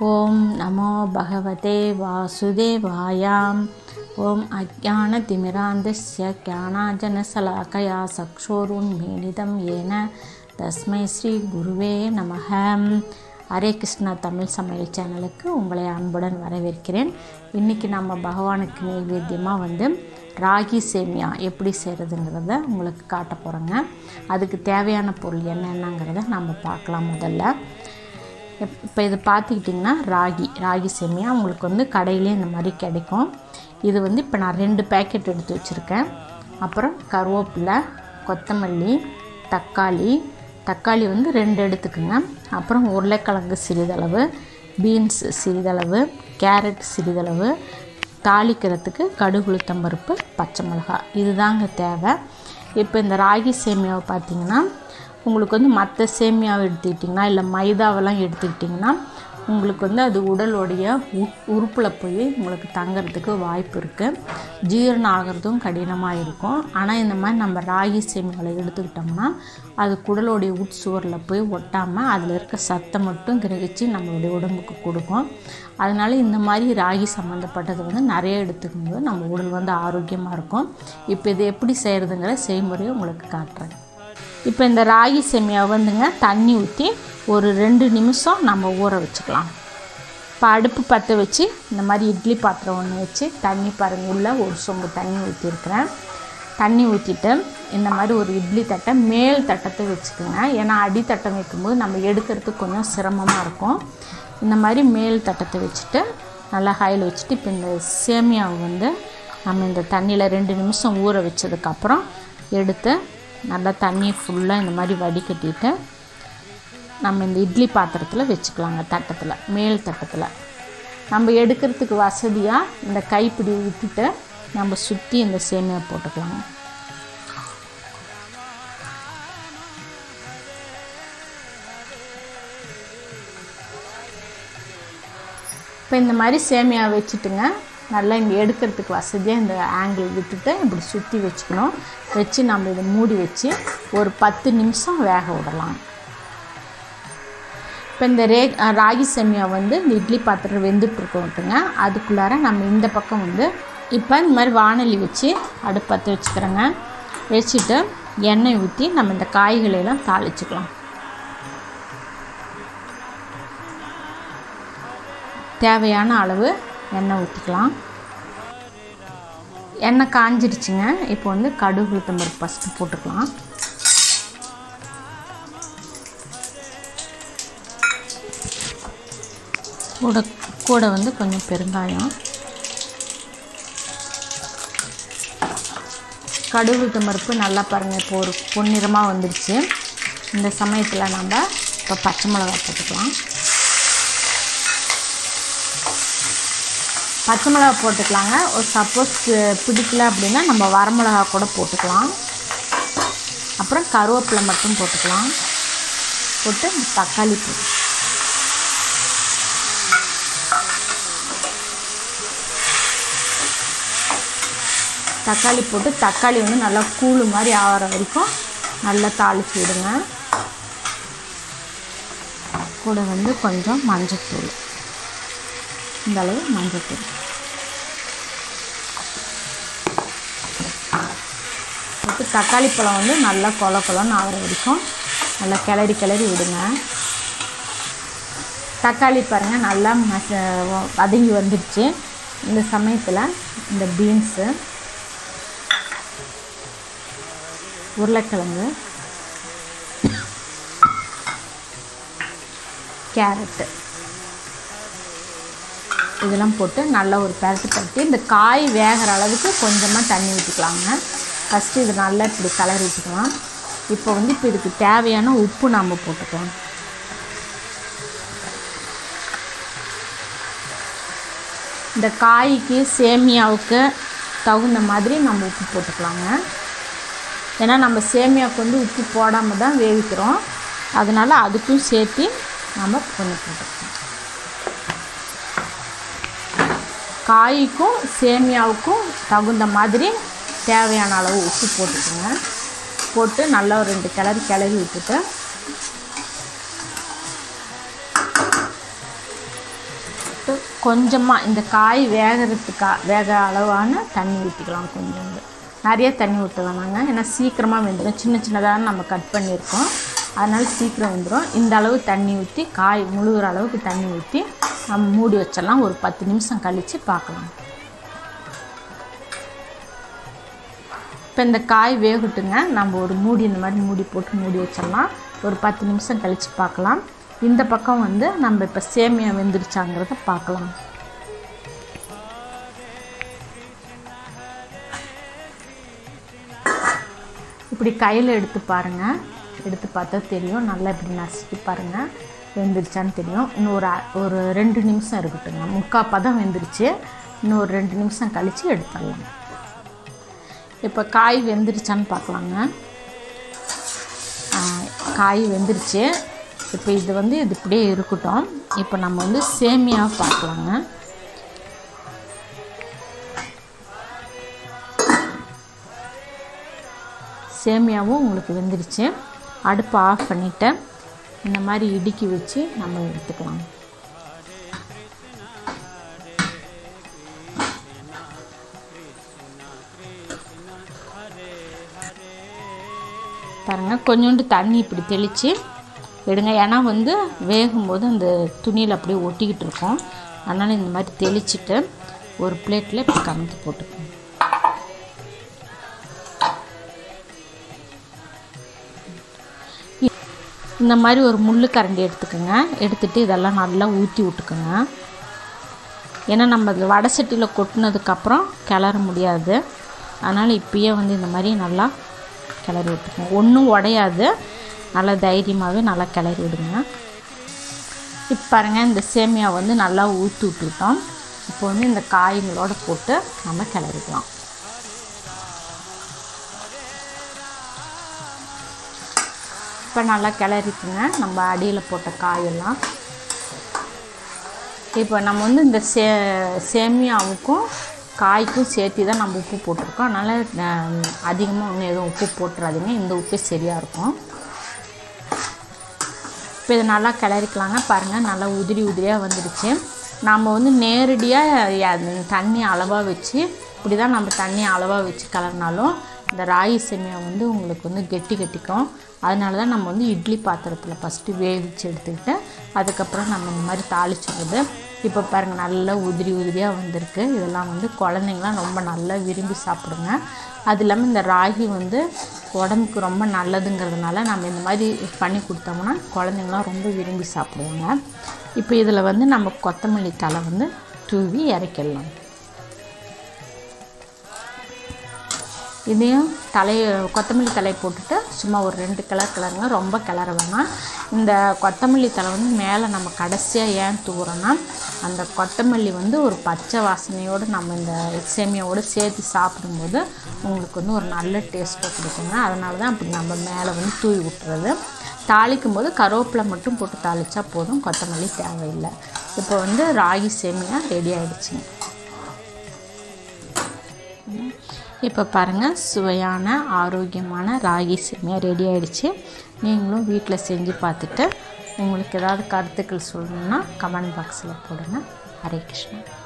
ஓம் நமோ பகவதே வாசுதேவாயாம் ஓம் அஜானதிமிராந்தஸ்ய ஞானாஜனசலாக்கயா சக்ஷோருன்மீலிதம் ஏன தஸ்மை ஸ்ரீ குருவே நமக ஹரே கிருஷ்ணா தமிழ் சமையல் சேனலுக்கு உங்களை அன்புடன் வரவேற்கிறேன் இன்றைக்கி நம்ம பகவானுக்கு நைவேத்தியமாக வந்து ராகி சேமியா எப்படி செய்கிறதுங்கிறத உங்களுக்கு காட்ட போகிறோங்க அதுக்கு தேவையான பொருள் என்னென்னங்கிறத நம்ம பார்க்கலாம் முதல்ல இப்போ இது பார்த்துக்கிட்டிங்கன்னா ராகி ராகி சேமியா உங்களுக்கு வந்து கடையிலே இந்த மாதிரி கிடைக்கும் இது வந்து இப்போ நான் ரெண்டு பேக்கெட் எடுத்து வச்சுருக்கேன் அப்புறம் கருவேப்பிலை கொத்தமல்லி தக்காளி தக்காளி வந்து ரெண்டு எடுத்துக்கோங்க அப்புறம் உருளைக்கிழங்கு சிறிதளவு பீன்ஸ் சிறிதளவு கேரட் சிறிதளவு தாளிக்கிறதுக்கு கடுகு உளுத்தம்பருப்பு பச்சை மிளகாய் இதுதாங்க தேவை இப்போ இந்த ராகி சேமியாவை பார்த்திங்கன்னா உங்களுக்கு வந்து மற்ற சேமியாவை எடுத்துக்கிட்டிங்கன்னா இல்லை மைதாவெல்லாம் எடுத்துக்கிட்டிங்கன்னா உங்களுக்கு வந்து அது உடலுடைய உறுப்பில் போய் உங்களுக்கு தங்கிறதுக்கு வாய்ப்பு இருக்குது ஜீரணம் ஆகிறதும் கடினமாக இருக்கும் ஆனால் இந்த மாதிரி நம்ம ராகி சேமியாவை எடுத்துக்கிட்டோம்னா அது குடலுடைய உட்சுவரில் போய் ஒட்டாமல் அதில் இருக்க சத்தை மட்டும் கிரகிச்சு நம்மளுடைய உடம்புக்கு கொடுக்கும் அதனால் இந்த மாதிரி ராகி சம்மந்தப்பட்டது வந்து நிறைய எடுத்துக்கும் போது நம்ம உடல் வந்து ஆரோக்கியமாக இருக்கும் இப்போ இது எப்படி செய்கிறதுங்கிற செய்முறையை உங்களுக்கு காட்டுறேன் இப்போ இந்த ராகி சேமியாவை வந்துங்க தண்ணி ஊற்றி ஒரு ரெண்டு நிமிஷம் நம்ம ஊற வச்சுக்கலாம் இப்போ அடுப்பு பற்ற வச்சு இந்த மாதிரி இட்லி பாத்திரம் ஒன்று வச்சு தண்ணி பாருங்கள் உள்ள ஒரு சொம்பு தண்ணி ஊற்றிருக்கிறேன் தண்ணி ஊற்றிட்டு இந்த மாதிரி ஒரு இட்லி தட்டை மேல் தட்டத்தை வச்சுக்கோங்க ஏன்னா அடித்தட்டம் வைக்கும்போது நம்ம எடுக்கிறதுக்கு கொஞ்சம் சிரமமாக இருக்கும் இந்த மாதிரி மேல் தட்டத்தை வச்சுட்டு நல்லா ஹையில் வச்சுட்டு இப்போ இந்த சேமியாவை வந்து நம்ம இந்த தண்ணியில் ரெண்டு நிமிஷம் ஊற வச்சதுக்கப்புறம் எடுத்து நல்லா தண்ணியை ஃபுல்லாக இந்த மாதிரி வடிகட்டிட்டு நம்ம இந்த இட்லி பாத்திரத்தில் வச்சுக்கலாங்க தட்டத்தில் மேல் தட்டத்தில் நம்ம எடுக்கிறதுக்கு வசதியாக இந்த கைப்பிடி விட்டுட்டு நம்ம சுற்றி இந்த சேமியா போட்டுக்கலாங்க இப்போ இந்த மாதிரி சேமியா வச்சுட்டுங்க நல்லா இங்கே எடுக்கிறதுக்கு வசதியாக இந்த ஆங்கிள் விட்டுட்டு இப்படி சுற்றி வச்சுக்கணும் வச்சு நம்ம இதை மூடி வச்சு ஒரு பத்து நிமிஷம் வேக விடலாம் இப்போ இந்த ரே ராகி சேமியா வந்து இந்த இட்லி பாத்திரம் வெந்துட்டுருக்கோட்டுங்க அதுக்குள்ளார நம்ம இந்த பக்கம் வந்து இப்போ இந்த மாதிரி வானொலி வச்சு அடுப்பற்ற வச்சுக்கிறோங்க வச்சுட்டு எண்ணெய் ஊற்றி நம்ம இந்த காய்களையெல்லாம் தாளிச்சுக்கலாம் தேவையான அளவு எண்ணெய் ஊற்றிக்கலாம் எண்ணெய் காஞ்சிருச்சுங்க இப்போ வந்து கடுகு உளுத்தம்பருப்பு ஃபஸ்ட்டு போட்டுக்கலாம் கூட கூட வந்து கொஞ்சம் பெருங்காயம் கடுகு உளுத்தம்பருப்பு நல்லா பாருங்கள் இப்போ ஒரு பொன்னிறமாக வந்துடுச்சு இந்த சமயத்தில் நம்ம இப்போ பச்சை மிளகா போட்டுக்கலாம் பச்சை மிளகா போட்டுக்கலாங்க ஒரு சப்போஸ் பிடிக்கல அப்படின்னா நம்ம வரமிளகா கூட போட்டுக்கலாம் அப்புறம் கருவேப்பிலை மட்டும் போட்டுக்கலாம் போட்டு தக்காளி போட்டு தக்காளி போட்டு தக்காளி வந்து நல்லா கூழு மாதிரி ஆகிற வரைக்கும் நல்லா தாளித்து விடுங்க கூட வந்து கொஞ்சம் மஞ்சத்தூள் இந்த அளவு மஞ்சத்தூள் போட்டு தக்காளி பழம் வந்து நல்லா கொல கொலன்னு ஆகிற வரைக்கும் நல்லா கிளறி கிளறி விடுங்க தக்காளி பாருங்கள் நல்லா மச வதங்கி வந்துடுச்சு இந்த சமயத்தில் இந்த பீன்ஸு உருளைக்கிழங்கு கேரட்டு இதெல்லாம் போட்டு நல்லா ஒரு பரட்டு பரட்டி இந்த காய் வேகிற அளவுக்கு கொஞ்சமாக தண்ணி ஊற்றிக்கலாங்க ஃபஸ்ட்டு இது நல்லா இப்படி கலர் ஊற்றிக்கலாம் இப்போ வந்து இப்போ இதுக்கு தேவையான உப்பு நாம் போட்டுக்கலாம் இந்த காய்க்கு சேமியாவுக்கு தகுந்த மாதிரி நம்ம உப்பு போட்டுக்கலாங்க ஏன்னா நம்ம சேமியாவுக்கு வந்து உப்பு போடாமல் தான் வேவிக்கிறோம் அதனால் அதுக்கும் சேர்த்து நம்ம கொஞ்சம் போட்டுக்கலாம் காய்க்கும் சேமியாவுக்கும் தகுந்த மாதிரி தேவையான அளவு உப்பு போட்டுக்கோங்க போட்டு நல்லா ஒரு ரெண்டு கிளறி கிளறி விட்டுட்டு கொஞ்சமாக இந்த காய் வேகிறதுக்கா வேக அளவான தண்ணி ஊற்றிக்கலாம் கொஞ்சோண்டு நிறைய தண்ணி ஊற்ற வேணாங்க ஏன்னா சீக்கிரமாக வெந்துடும் சின்ன சின்னதாக நம்ம கட் பண்ணியிருக்கோம் அதனால் சீக்கிரம் வெந்துடும் இந்த அளவு தண்ணி ஊற்றி காய் முழுகிற அளவுக்கு தண்ணி ஊற்றி நம்ம மூடி வச்சிடலாம் ஒரு பத்து நிமிஷம் கழித்து பார்க்கலாம் இப்போ இந்த காய் வேகட்டுங்க நம்ம ஒரு மூடி இந்த மாதிரி மூடி போட்டு மூடி வச்சிடலாம் ஒரு பத்து நிமிஷம் கழித்து பார்க்கலாம் இந்த பக்கம் வந்து நம்ம இப்போ சேமியா வெந்துருச்சாங்கிறத பார்க்கலாம் இப்படி கையில் எடுத்து பாருங்கள் எடுத்து பார்த்தா தெரியும் நல்லா இப்படி நசுக்கி பாருங்கள் வெந்துருச்சான்னு தெரியும் இன்னும் ஒரு அ- ஒரு ரெண்டு நிமிஷம் இருக்கட்டுங்க முக்கால் பதம் வெந்துருச்சு இன்னும் ஒரு ரெண்டு நிமிஷம் கழித்து எடுத்துடலாம் இப்போ காய் வெந்துருச்சான்னு பார்க்கலாங்க ஆ, காய் வெந்துருச்சு இப்போ இது வந்து இது இப்படியே இருக்கட்டும் இப்போ நம்ம வந்து சேமியா பார்க்கலாங்க சேமியாவும் உங்களுக்கு வெந்துருச்சு அடுப்பை ஆஃப் பண்ணிவிட்டு இந்த மாதிரி இடுக்கி வச்சு நம்ம எடுத்துக்கலாம் பாருங்கள் கொஞ்சோண்டு தண்ணி இப்படி தெளித்து விடுங்க ஏன்னா வந்து வேகும்போது அந்த துணியில் அப்படியே ஒட்டிக்கிட்டு இருக்கும் அதனால் இந்த மாதிரி தெளிச்சிட்டு ஒரு பிளேட்டில் இப்படி கமுத்தி போட்டுக்கணும் இ- இந்த மாதிரி ஒரு முள்ளு கரண்டி எடுத்துக்கோங்க எடுத்துட்டு இதெல்லாம் நல்லா ஊற்றி விட்டுக்குங்க ஏன்னா நம்ம அது வடை சட்டியில் கொட்டினதுக்கப்புறம் கிளற முடியாது அதனால் இப்பயே வந்து இந்த மாதிரி நல்லா கிளறி விட்டுக்கோங்க ஒன்றும் உடையாது நல்லா தைரியமாகவே நல்லா கிளறி விடுங்க இப்போ பாருங்கள் இந்த சேமியா வந்து நல்லா ஊற்றி விட்டுக்கிட்டோம் இப்போ வந்து இந்த காய்களோட போட்டு நம்ம கிளறிக்கலாம் இப்போ நல்லா கிளறிக்குங்க நம்ம அடியில் போட்ட காயெல்லாம் இப்போ நம்ம வந்து இந்த சே சேமியாவுக்கும் காய்க்கும் சேர்த்து தான் நம்ம உப்பு போட்டிருக்கோம் அதனால் அதிகமாக ஒன்றும் எதுவும் உப்பு போட்டுறாதீங்க இந்த உப்பே சரியாக இருக்கும் இப்போ இதை நல்லா கிளறிக்கலாங்க பாருங்கள் நல்லா உதிரி உதிரியாக வந்துடுச்சு நாம் வந்து நேரடியாக தண்ணி அளவாக வச்சு இப்படி தான் நம்ம தண்ணி அளவாக வச்சு கலர்னாலும் இந்த ராகி சேமியா வந்து உங்களுக்கு வந்து கெட்டி கெட்டிக்கும் அதனால தான் நம்ம வந்து இட்லி பாத்திரத்தில் ஃபஸ்ட்டு வேவிச்சு எடுத்துக்கிட்டு அதுக்கப்புறம் நம்ம இந்த மாதிரி தாளிச்சிடுறது இப்போ பாருங்கள் நல்லா உதிரி உதிரியாக வந்திருக்கு இதெல்லாம் வந்து குழந்தைங்களாம் ரொம்ப நல்லா விரும்பி சாப்பிடுங்க அது இல்லாமல் இந்த ராகி வந்து உடம்புக்கு ரொம்ப நல்லதுங்கிறதுனால நம்ம இந்த மாதிரி பண்ணி கொடுத்தோம்னா குழந்தைங்களாம் ரொம்ப விரும்பி சாப்பிடுவாங்க இப்போ இதில் வந்து நம்ம கொத்தமல்லி தலை வந்து தூவி இறக்கிடலாம் இதையும் தலையை கொத்தமல்லி தலையை போட்டுட்டு சும்மா ஒரு ரெண்டு கிளர் கிளறுங்க ரொம்ப கிளற வேணாம் இந்த கொத்தமல்லி தலை வந்து மேலே நம்ம கடைசியாக ஏன் தூவுறோன்னா அந்த கொத்தமல்லி வந்து ஒரு பச்சை வாசனையோடு நம்ம இந்த சேமியாவோடு சேர்த்து சாப்பிடும்போது உங்களுக்கு வந்து ஒரு நல்ல டேஸ்ட்டை கொடுக்குங்க அதனால தான் அப்படி நம்ம மேலே வந்து தூவி விட்டுறது தாளிக்கும் போது கருவேப்பிலை மட்டும் போட்டு தாளித்தா போதும் கொத்தமல்லி தேவையில்லை இப்போ வந்து ராகி சேமியா ரெடி ஆயிடுச்சுங்க இப்போ பாருங்கள் சுவையான ஆரோக்கியமான ராகி சேமியா ரெடி ஆயிடுச்சு நீங்களும் வீட்டில் செஞ்சு பார்த்துட்டு உங்களுக்கு ஏதாவது கருத்துக்கள் சொல்லணுன்னா கமெண்ட் பாக்ஸில் போடுங்க ஹரே கிருஷ்ணா